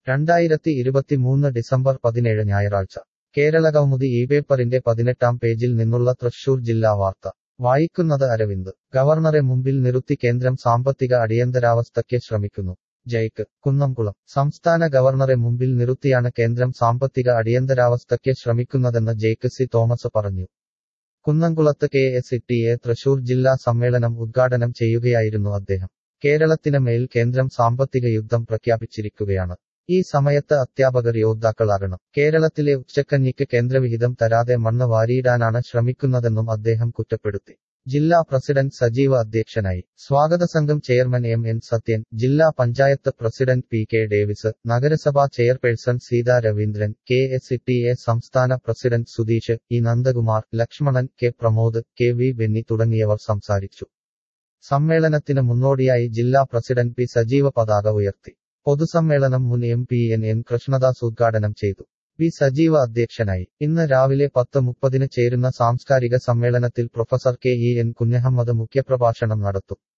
രണ്ടായിരത്തി ഇരുപത്തിമൂന്ന് ഡിസംബർ പതിനേഴ് ഞായറാഴ്ച കേരളകൗമുദി ഈ പേപ്പറിന്റെ പതിനെട്ടാം പേജിൽ നിന്നുള്ള തൃശൂർ ജില്ലാ വാർത്ത വായിക്കുന്നത് അരവിന്ദ് ഗവർണറെ മുമ്പിൽ നിർത്തി കേന്ദ്രം സാമ്പത്തിക അടിയന്തരാവസ്ഥയ്ക്ക് ശ്രമിക്കുന്നു ജയ്ക്ക് കുന്നംകുളം സംസ്ഥാന ഗവർണറെ മുമ്പിൽ നിർത്തിയാണ് കേന്ദ്രം സാമ്പത്തിക അടിയന്തരാവസ്ഥയ്ക്ക് ശ്രമിക്കുന്നതെന്ന് ജേക്ക് സി തോമസ് പറഞ്ഞു കുന്നംകുളത്ത് K S T A Thrissur ജില്ലാ സമ്മേളനം ഉദ്ഘാടനം ചെയ്യുകയായിരുന്നു അദ്ദേഹം കേരളത്തിന് മേൽ കേന്ദ്രം സാമ്പത്തിക യുദ്ധം പ്രഖ്യാപിച്ചിരിക്കുകയാണ് ഈ സമയത്ത് അധ്യാപകർ യോദ്ധാക്കളാകണം കേരളത്തിലെ ഉച്ചക്കഞ്ഞിക്ക് കേന്ദ്രവിഹിതം തരാതെ മണ്ണ് വാരിയിടാനാണ് ശ്രമിക്കുന്നതെന്നും അദ്ദേഹം കുറ്റപ്പെടുത്തി ജില്ലാ പ്രസിഡന്റ് സജീവ അധ്യക്ഷനായി സ്വാഗത സംഘം ചെയർമാൻ എം എൻ സത്യൻ ജില്ലാ panchayat president P K Davis നഗരസഭാ chairperson Seetha Raveendran K S T A സംസ്ഥാന president Sudheesh E Nandakumar Lakshmanan K Pramod K V Benny തുടങ്ങിയവർ സംസാരിച്ചു സമ്മേളനത്തിന് മുന്നോടിയായി ജില്ലാ പ്രസിഡന്റ് പി സജീവ പതാക ഉയർത്തി പൊതുസമ്മേളനം മുൻ M P N N Krishnadas ഉദ്ഘാടനം ചെയ്തു പി സജീവ അധ്യക്ഷനായി ഇന്ന് രാവിലെ പത്ത് മുപ്പതിന് ചേരുന്ന സാംസ്കാരിക സമ്മേളനത്തിൽ professor K E N Kunhahammad മുഖ്യപ്രഭാഷണം നടത്തും